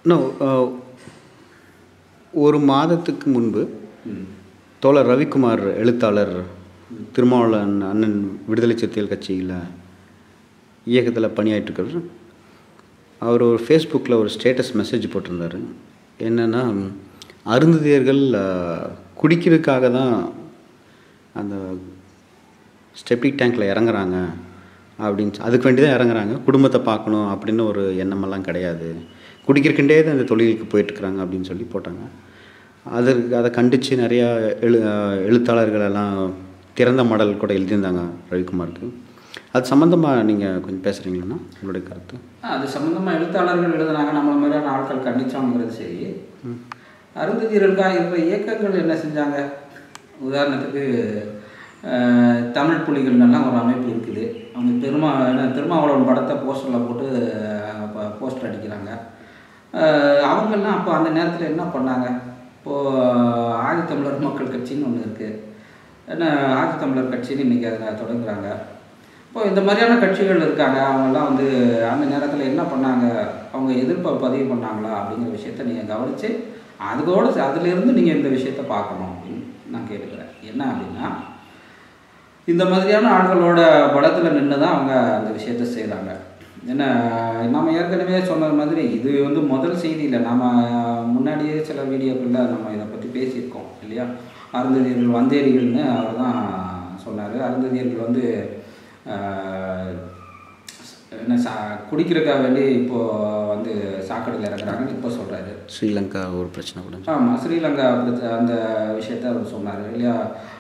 இன்னும் அஹ், ஒரு மாதத்துக்கு முன்பு ம் தோழர் ரவிக்குமார் எழுத்தாளர் திருமாவளவன் அண்ணன் விடுதலை சிறுத்தைகள் கட்சியில் இயக்கத்தில் பணியாற்றிருக்காரு அவர் ஒரு ஃபேஸ்புக்கில் ஒரு ஸ்டேட்டஸ் மெசேஜ் போட்டிருந்தாரு என்னென்னா அருந்ததியர்கள் அஹ், குடிக்கிறதுக்காக தான் அந்த ஸ்டெப்டிக் டேங்க்கில் இறங்குறாங்க அப்படின்னு சொ- அதுக்கு வேண்டி தான் இறங்குறாங்க குடும்பத்தை பார்க்கணும் அப்படின்னு ஒரு எண்ணமெல்லாம் கிடையாது குடிக்கிறக்கின்றே தான் இந்த தொழிலுக்கு போயிட்டுருக்குறாங்க அப்படின்னு சொல்லி போட்டாங்க அதற்கு அதை கண்டித்து நிறையா எழு அஹ் எழுத்தாளர்கள் எல்லாம் திறந்த மாடல் கூட எழுதியிருந்தாங்க ரவிக்குமாருக்கு அது சம்மந்தமாக நீங்கள் கொஞ்சம் பேசுகிறீங்களா உங்களுடைய கருத்து ஆ, அது சம்மந்தமாக எழுத்தாளர்கள் எழுதுனாங்க நம்மள மாதிரியான ஆட்கள் கண்டிச்சோங்கிறது சரி அருந்ததியர்களுக்காக இருக்கிற இயக்கங்கள் என்ன செஞ்சாங்க உதாரணத்துக்கு அஹ், தமிழ் புலிகள்லாம் ஒரு அமைப்பு இருக்குது அவங்க பெருமா என்ன திருமாவளவன் படத்தை போஸ்டரில் போட்டு போஸ்டர் அடிக்கிறாங்க அஹ், அவங்கெல்லாம் அப்போ அந்த நேரத்தில் என்ன பண்ணாங்க இப்போது ஆதித்தமிழர் மக்கள் கட்சின்னு ஒன்று இருக்குது என்ன ஆதித்தமிழர் கட்சின்னு இன்றைக்கி அதில் தொடங்குறாங்க இப்போ இந்த மாதிரியான கட்சிகள் இருக்காங்க அவங்கெல்லாம் வந்து அந்த நேரத்தில் என்ன பண்ணாங்க அவங்க எதிர்ப்பை பதிவு பண்ணாங்களா அப்படிங்கிற விஷயத்த நீங்கள் கவனித்து அதோட அதுலேருந்து நீங்கள் இந்த விஷயத்த பார்க்கணும் அப்படின்னு நான் கேட்டுக்கிறேன் என்ன அப்படின்னா இந்த மாதிரியான ஆட்களோட பலத்தில் நின்று தான் அவங்க அந்த விஷயத்த செய்கிறாங்க ஏன்னா நம்ம ஏற்கனவே சொன்ன மாதிரி இது வந்து முதல் செய்தியில் நம்ம முன்னாடியே சில வீடியோக்களில் நம்ம இதை பற்றி பேசியிருக்கோம் இல்லையா அருந்ததியர்கள் வந்தேரிகள்னு அவர் தான் சொன்னார் அருந்ததியர்கள் வந்து ஆஹ், என்ன சா குடிக்கிறதுக்காக வேண்டி இப்போது வந்து சாக்கடையில் இறக்குறாங்கன்னு இப்போ சொல்கிறாரு ஸ்ரீலங்கா ஒரு பிரச்சனை கூட ஆமாம் ஸ்ரீலங்கா பிரச்ச- அந்த விஷயத்த அவர் சொன்னார் இல்லையா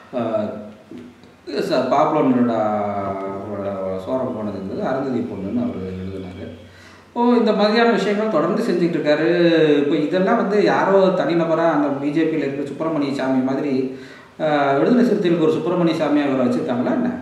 சார் பாப்புலனோட சோரம் போனதுங்கிறது அருந்ததி பொண்ணுன்னு அவர் எழுதினார் ஓ இந்த மாதிரியான விஷயங்கள் தொடர்ந்து செஞ்சுட்டு இருக்காரு இப்போ இதெல்லாம் வந்து யாரோ தனிநபராக அந்த பிஜேபியில் இருக்கிற சுப்பிரமணிய சாமி மாதிரி ஆஹ், விடுதலை சிறுத்தைகளுக்கு ஒரு சுப்பிரமணிய சாமி அவரை வச்சுருக்காங்களா என்ன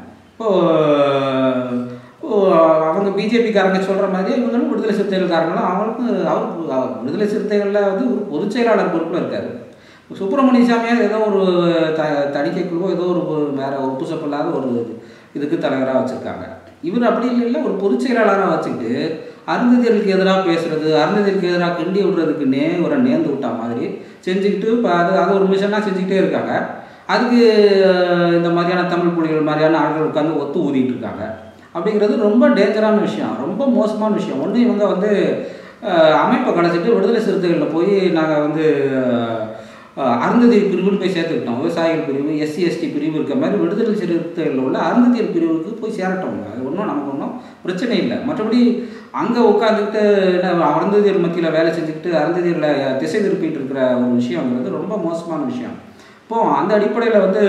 இப்போ ஓ, அவங்க பிஜேபிக்காரங்க சொல்கிற மாதிரி இவங்களும் விடுதலை சிறுத்தைகள்காரங்களும் அவங்களுக்கும் அவருக்கு அவர் விடுதலை சிறுத்தைகளில் வந்து ஒரு பொதுச் செயலாளர் பொறுப்பில் இருக்கார் சுப்பிரமணிய சாமியார் ஏதோ ஒரு த தணிக்கை குழுவோ ஏதோ ஒரு வேற ஒப்புசப்பு இல்லாத ஒரு இதுக்கு தலைவராக வச்சுருக்காங்க இவர் அப்படி இல்லை ஒரு பொதுச் செயலாளராக வச்சுக்கிட்டு அருந்ததியர்களுக்கு எதிராக பேசுறது அருந்ததியர்களுக்கு எதிராக கிண்டி விடுறதுக்குன்னே ஒரு நேர்ந்து விட்டா மாதிரி செஞ்சுக்கிட்டு இப்போ அது அது ஒரு மிஷனாக செஞ்சுக்கிட்டே இருக்காங்க அதுக்கு அஹ், இந்த மாதிரியான தமிழ் புலிகள் மாதிரியான ஆட்கள் உட்காந்து ஒத்து ஊதிட்டு இருக்காங்க அப்படிங்கிறது ரொம்ப டேஞ்சரான விஷயம் ரொம்ப மோசமான விஷயம் ஒன்று இவங்க வந்து அஹ், அமைப்பை கடைச்சிட்டு விடுதலை சிறுத்தைகளில் போய் நாங்கள் வந்து அஹ், அருந்ததியர் பிரிவுன்னு போய் சேர்த்துக்கிட்டோம் விவசாயிகள் பிரிவு எஸ்சி எஸ்டி பிரிவு இருக்க மாதிரி விடுதலை சிறுத்தைகளில் உள்ள அருந்ததியர் பிரிவுக்கு போய் சேரட்டும் அது ஒன்றும் நமக்கு ஒன்றும் பிரச்சனை இல்லை மற்றபடி அங்கே உட்காந்துக்கிட்டு என்ன அருந்ததியர் மத்தியில் வேலை செஞ்சுக்கிட்டு அருந்ததியரில் திசை திருப்பிட்டு இருக்கிற ஒரு விஷயங்கிறது ரொம்ப மோசமான விஷயம் இப்போ அந்த அடிப்படையில் வந்து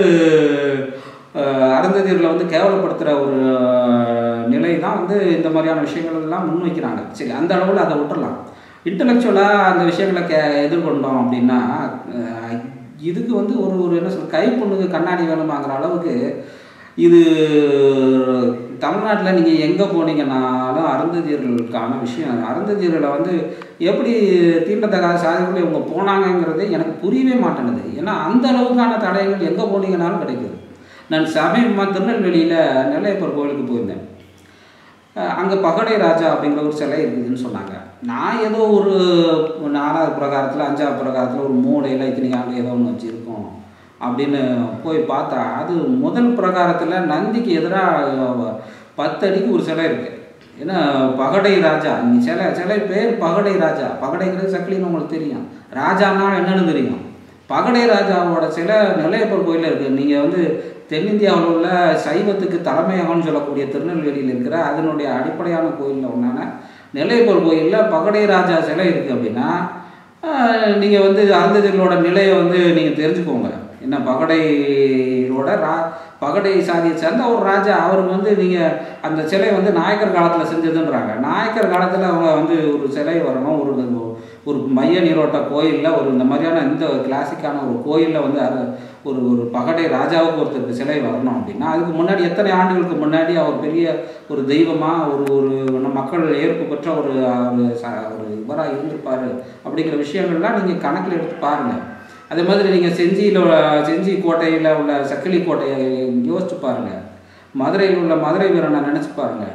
அஹ், அருந்ததியர்களை வந்து கேவலப்படுத்துகிற ஒரு அஹ், நிலை தான் வந்து இந்த மாதிரியான விஷயங்கள் எல்லாம் முன்வைக்கிறாங்க சரி அந்த அளவில் அதை விட்டுறலாம் இன்டலெக்சுவலாக அந்த விஷயங்களை கே எதிர்கொண்டோம் அப்படின்னா அஹ், இதுக்கு வந்து ஒரு ஒரு என்ன சொல்ற கை பொண்ணுக்கு கண்ணாடி வேணுமாங்கிற அளவுக்கு இது தமிழ்நாட்டில் நீங்கள் எங்கே போனீங்கன்னாலும் அருந்ததியர்களுக்கான விஷயம் அருந்ததியர்களை வந்து எப்படி தீண்டத்தகாத சாதிக்குள்ளே இவங்க போனாங்கங்கிறதே எனக்கு புரியவே மாட்டேனுது ஏன்னா அந்த அளவுக்கான தடயங்கள் எங்கே போனீங்கன்னாலும் கிடைக்குது நான் சமீபமாக திருநெல்வேலியில் நெல்லையப்பர் கோவிலுக்கு போயிருந்தேன் அங்கே பகடை ராஜா அப்படிங்கிற ஒரு சிலை இருக்குதுன்னு சொன்னாங்க நான் ஏதோ ஒரு நாலாவது பிரகாரத்தில் அஞ்சாவது பிரகாரத்தில் ஒரு மூளையில் இத்தனை ஆண்டு ஏதோ ஒன்று வச்சுருக்கோம் அப்படின்னு போய் பார்த்தா அது முதல் பிரகாரத்தில் நந்திக்கு எதிராக பத்து அடிக்கு ஒரு சிலை இருக்குது ஏன்னா பகடை ராஜா நீ சிலை சிலை பேர் பகடை ராஜா பகடைங்கிறது சக்கிலின்னு உங்களுக்கு தெரியும் ராஜான்னா என்னன்னு தெரியும் பகடை ராஜாவோட சிலை நெல்லையப்பர் கோயிலில் இருக்குது நீங்கள் வந்து தென்னிந்தியாவில் உள்ள சைவத்துக்கு தலைமையகம்னு சொல்லக்கூடிய திருநெல்வேலியில் இருக்கிற அதனுடைய அடிப்படையான கோயிலில் ஒன்றான நெல்லையப்பர் கோயிலில் பகடை ராஜா சிலை இருக்குது அப்படின்னா நீங்கள் வந்து அருந்ததிகளோட நிலையை வந்து நீங்கள் தெரிஞ்சுக்கோங்க என்ன பகடையோட ரா பகடை சாதியை சேர்ந்த ஒரு ராஜா அவர் வந்து நீங்கள் அந்த சிலை வந்து நாயக்கர் காலத்தில் செஞ்சதுன்றாங்க நாயக்கர் காலத்தில் அவங்க வந்து ஒரு சிலை வரணும் ஒரு ஒரு மைய நீரோட்ட கோயிலில் ஒரு இந்த மாதிரியான இந்த கிளாசிக்கான ஒரு கோயிலில் வந்து அது ஒரு ஒரு பகடை ராஜாவுக்கு ஒருத்தருக்கு சிலை வரணும் அப்படின்னா அதுக்கு முன்னாடி எத்தனை ஆண்டுகளுக்கு முன்னாடி அவர் பெரிய ஒரு தெய்வமாக ஒரு ஒரு நம்ம மக்கள் ஏற்பு பெற்ற ஒரு ஒரு ச- ஒரு இவராக இருந்திருப்பாரு அப்படிங்கிற விஷயங்கள்லாம் நீங்கள் கணக்கில் எடுத்து பாருங்கள் அதே மாதிரி நீங்கள் செஞ்சியில் உள்ள செஞ்சி கோட்டையில் உள்ள சக்கிலி கோட்டையை யோசிச்சு பாருங்கள் மதுரையில் உள்ள மதுரை வீரனை நினச்சி பாருங்கள்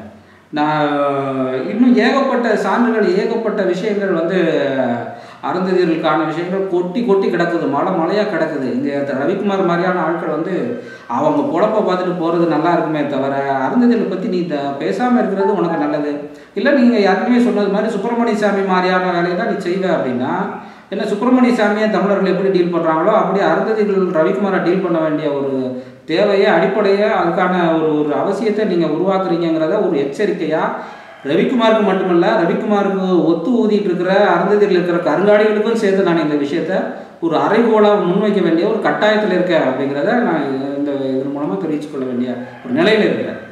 நான் இன்னும் ஏகப்பட்ட சான்றுகள் ஏகப்பட்ட விஷயங்கள் வந்து அருந்ததியர்களுக்கான விஷயங்கள் கொட்டி கொட்டி கிடக்குது மழை மழையாக கிடக்குது இங்கே ரவிக்குமார் மாதிரியான ஆட்கள் வந்து அவங்க பொழப்ப பார்த்துட்டு போகிறது நல்லா இருக்குமே தவிர அருந்ததியர்களை பற்றி நீ த பேசாமல் இருக்கிறது உனக்கு நல்லது இல்லை நீங்கள் யாருக்குமே சொன்னது மாதிரி சுப்பிரமணிய சாமி மாதிரியான வேலையை தான் நீ செய்வ அப்படின்னா என்ன சுப்பிரமணிய சாமியை தமிழர்கள் எப்படி டீல் பண்ணுறாங்களோ அப்படி அருந்ததிகள் ரவிக்குமாரை டீல் பண்ண வேண்டிய ஒரு தேவையை அடிப்படையை அதுக்கான ஒரு ஒரு அவசியத்தை நீங்கள் உருவாக்குறீங்கிறத ஒரு எச்சரிக்கையாக ரவிக்குமாருக்கு மட்டுமல்ல ரவிக்குமாருக்கு ஒத்து ஊதிட்டு இருக்கிற அருந்ததியில் இருக்கிற கருங்காடிகளுக்கும் சேர்த்து நான் இந்த விஷயத்த ஒரு அறைகோலாக முன்வைக்க வேண்டிய ஒரு கட்டாயத்தில் இருக்கேன் அப்படிங்கிறத நான் இந்த இதன் மூலமாக தெரிவித்துக் கொள்ள வேண்டிய ஒரு நிலையில் இருக்கிறேன்